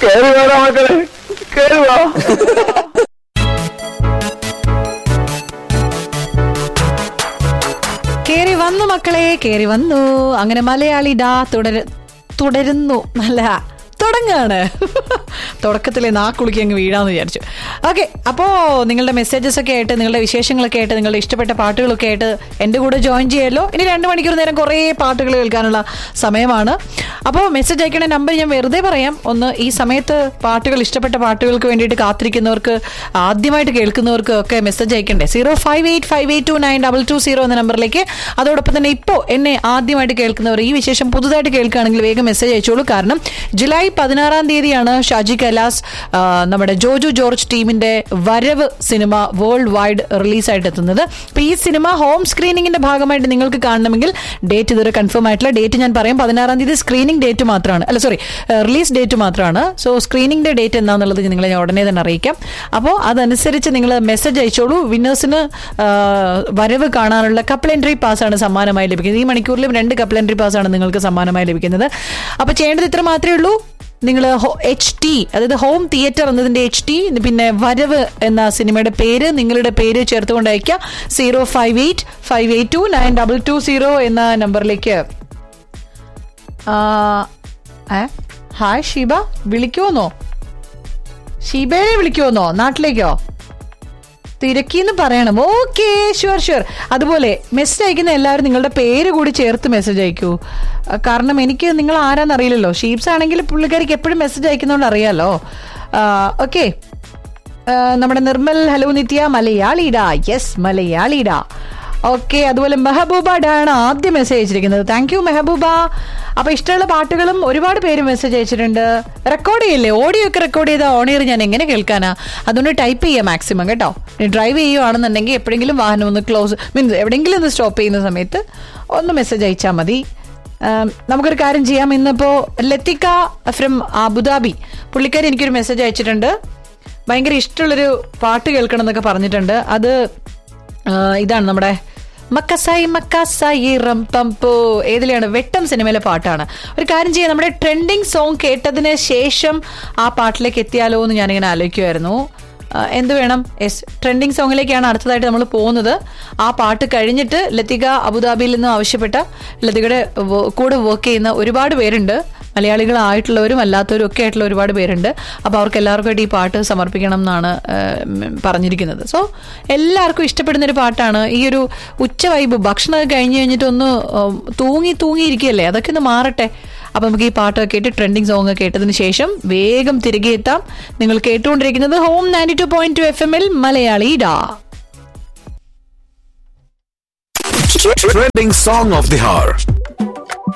കേറി വേണം മക്കളെ കേറി വാ കേറി വന്നു മക്കളെ കേറി വന്നു അങ്ങനെ മലയാളി ഡാ തുടര തുടരുന്നു അല്ല തുടങ്ങാണ് തുടക്കത്തിലെ നാക്കുളിക്ക് അങ്ങ് വീഴാന്ന് വിചാരിച്ചു ഓക്കെ അപ്പോൾ നിങ്ങളുടെ മെസ്സേജസ് ഒക്കെ ആയിട്ട് നിങ്ങളുടെ വിശേഷങ്ങളൊക്കെ ആയിട്ട് നിങ്ങളുടെ ഇഷ്ടപ്പെട്ട പാട്ടുകളൊക്കെ ആയിട്ട് എൻ്റെ കൂടെ ജോയിൻ ചെയ്യാമല്ലോ ഇനി രണ്ട് മണിക്കൂർ നേരം കുറേ പാട്ടുകൾ കേൾക്കാനുള്ള സമയമാണ് അപ്പോൾ മെസ്സേജ് അയക്കണ നമ്പർ ഞാൻ വെറുതെ പറയാം ഒന്ന് ഈ സമയത്ത് പാട്ടുകൾ ഇഷ്ടപ്പെട്ട പാട്ടുകൾക്ക് വേണ്ടിയിട്ട് കാത്തിരിക്കുന്നവർക്ക് ആദ്യമായിട്ട് കേൾക്കുന്നവർക്ക് ഒക്കെ മെസ്സേജ് അയക്കണ്ടേ zero five eight five eight two nine double two zero എന്ന നമ്പറിലേക്ക് അതോടൊപ്പം തന്നെ ഇപ്പോൾ എന്നെ ആദ്യമായിട്ട് കേൾക്കുന്നവർ ഈ വിശേഷം പുതുതായിട്ട് കേൾക്കുകയാണെങ്കിൽ വേഗം മെസ്സേജ് അയച്ചോളൂ കാരണം ജൂലൈ പതിനാറാം തീയതിയാണ് ഷാജി കൈലാസ് ആ, നമ്മുടെ ജോജു ജോർജ് ടീമിന്റെ വരവ് സിനിമ വേൾഡ് വൈഡ് റിലീസായിട്ട് എത്തുന്നത് അപ്പോൾ ഈ സിനിമ ഹോം സ്ക്രീനിങ്ങിന്റെ ഭാഗമായിട്ട് നിങ്ങൾക്ക് കാണണമെങ്കിൽ ഡേറ്റ് ഇതുവരെ കൺഫേം ആയിട്ടില്ല ഡേറ്റ് ഞാൻ പറയാം പതിനാറാം തീയതി സ്ക്രീനിങ് ഡേറ്റ് മാത്രമാണ് അല്ല സോറി റിലീസ് ഡേറ്റ് മാത്രമാണ് സോ സ്ക്രീനിങ്ങിന്റെ ഡേറ്റ് എന്താണെന്നുള്ളത് നിങ്ങളെ ഞാൻ ഉടനെ തന്നെ അറിയിക്കാം അപ്പോൾ അതനുസരിച്ച് നിങ്ങൾ മെസ്സേജ് അയച്ചോളൂ വിന്നേഴ്സിന് വരവ് കാണാനുള്ള കപ്പിൾ എൻട്രി പാസ്സാണ് സമ്മാനമായി ലഭിക്കുന്നത് ഈ മണിക്കൂറിലും രണ്ട് കപ്പിൾ എൻട്രി പാസ്സാണ് നിങ്ങൾക്ക് സമ്മാനമായി ലഭിക്കുന്നത് അപ്പോൾ ചെയ്യേണ്ടത് ഇത്ര മാത്രമേ ഉള്ളൂ നിങ്ങൾ എച്ച് ടി അതായത് ഹോം തിയേറ്റർ എന്നതിന്റെ എച്ച് ടി പിന്നെ വരവ് എന്ന സിനിമയുടെ പേര് നിങ്ങളുടെ പേര് ചേർത്തുകൊണ്ട് അയക്കുക zero five eight five eight two nine double two zero എന്ന നമ്പറിലേക്ക് ആ, ഏ? ഹായ് ഷീബ വിളിക്കുമെന്നോ ഷീബയെ വിളിക്കുമെന്നോ നാട്ടിലേക്കോ തിരക്കിന്ന് പറയണം ഓക്കെ ഷുവർ ഷുവർ അതുപോലെ മെസ്സേജ് അയക്കുന്ന എല്ലാവരും നിങ്ങളുടെ പേര് കൂടി ചേർത്ത് മെസ്സേജ് അയക്കൂ ആ, കാരണം എനിക്ക് നിങ്ങൾ ആരാന്ന് അറിയില്ലല്ലോ ഷീപ്സ് ആണെങ്കിൽ പുള്ളിക്കാരിക്ക് എപ്പോഴും മെസ്സേജ് അയക്കുന്നതുകൊണ്ട് അറിയാലോ ഓക്കെ നമ്മുടെ നിർമ്മൽ ഹലോ നിത്യ മലയാളിടാ യെസ് മലയാളിടാ ഓക്കെ അതുപോലെ മെഹബൂബ ഡാണ് ആദ്യം മെസ്സേജ് അയച്ചിരിക്കുന്നത് താങ്ക് യു മെഹബൂബ അപ്പൊ ഇഷ്ടമുള്ള പാട്ടുകളും ഒരുപാട് പേര് മെസ്സേജ് അയച്ചിട്ടുണ്ട് റെക്കോർഡ് ചെയ്യില്ലേ ഓഡിയോ ഒക്കെ റെക്കോർഡ് ചെയ്ത ഓണിയർ ഞാൻ എങ്ങനെ കേൾക്കാനാ അതുകൊണ്ട് ടൈപ്പ് ചെയ്യാം മാക്സിമം കേട്ടോ നീ ഡ്രൈവ് ചെയ്യുവാണെന്നുണ്ടെങ്കിൽ എപ്പോഴെങ്കിലും വാഹനം ഒന്ന് ക്ലോസ് മീൻസ് എവിടെയെങ്കിലും ഒന്ന് സ്റ്റോപ്പ് ചെയ്യുന്ന സമയത്ത് ഒന്ന് മെസ്സേജ് അയച്ചാൽ മതി ആം, നമുക്കൊരു കാര്യം ചെയ്യാം ഇന്നിപ്പോ ലത്തിക്ക ഫ്രം അബുദാബി പുള്ളിക്കാരി എനിക്കൊരു മെസ്സേജ് അയച്ചിട്ടുണ്ട് ഭയങ്കര ഇഷ്ടമുള്ളൊരു പാട്ട് കേൾക്കണം എന്നൊക്കെ പറഞ്ഞിട്ടുണ്ട് അത് ആ, ഇതാണ് നമ്മുടെ മക്കസായി മക്കസായി റംപംപോ ഏതിലെയാണ് വെട്ടം സിനിമയിലെ പാട്ടാണ് ഒരു കാര്യം ചെയ്യാം നമ്മുടെ ട്രെൻഡിങ് സോങ് കേട്ടതിന് ശേഷം ആ പാട്ടിലേക്ക് എത്തിയാലോ എന്ന് ഞാനിങ്ങനെ ആലോചിക്കുമായിരുന്നു ആ, എന്ത് വേണം യെസ് ട്രെൻഡിങ് സോങ്ങിലേക്കാണ് അടുത്തതായിട്ട് നമ്മൾ പോകുന്നത് ആ പാട്ട് കഴിഞ്ഞിട്ട് ലതിക അബുദാബിയിൽ നിന്നും ആവശ്യപ്പെട്ട ലതികയുടെ വോ- കൂടെ വർക്ക് ചെയ്യുന്ന ഒരുപാട് പേരുണ്ട് മലയാളികളായിട്ടുള്ളവരും അല്ലാത്തവരും ഒക്കെ ആയിട്ടുള്ള ഒരുപാട് പേരുണ്ട് അപ്പോൾ അവർക്ക് എല്ലാവർക്കും ഈ പാട്ട് സമർപ്പിക്കണം എന്നാണ് ആ, ഉം, പറഞ്ഞിരിക്കുന്നത് സോ എല്ലാവർക്കും ഇഷ്ടപ്പെടുന്ന ഒരു പാട്ടാണ് ഈ ഒരു ഉച്ച വൈബ് ഭക്ഷണമൊക്കെ കഴിഞ്ഞ് കഴിഞ്ഞിട്ട് ഒന്ന് ഉം, തൂങ്ങി തൂങ്ങിയിരിക്കുകയല്ലേ അതൊക്കെ ഒന്ന് മാറട്ടെ അപ്പൊ നമുക്ക് ഈ പാട്ടൊക്കെ കേട്ട് ട്രെൻഡിങ് സോങ് കേട്ടതിന് ശേഷം വേഗം തിരികെ എത്താം നിങ്ങൾ കേട്ടുകൊണ്ടിരിക്കുന്നത് home ninety two point two F എമ്മിൽ മലയാളി ഡാ Trending song of the hour.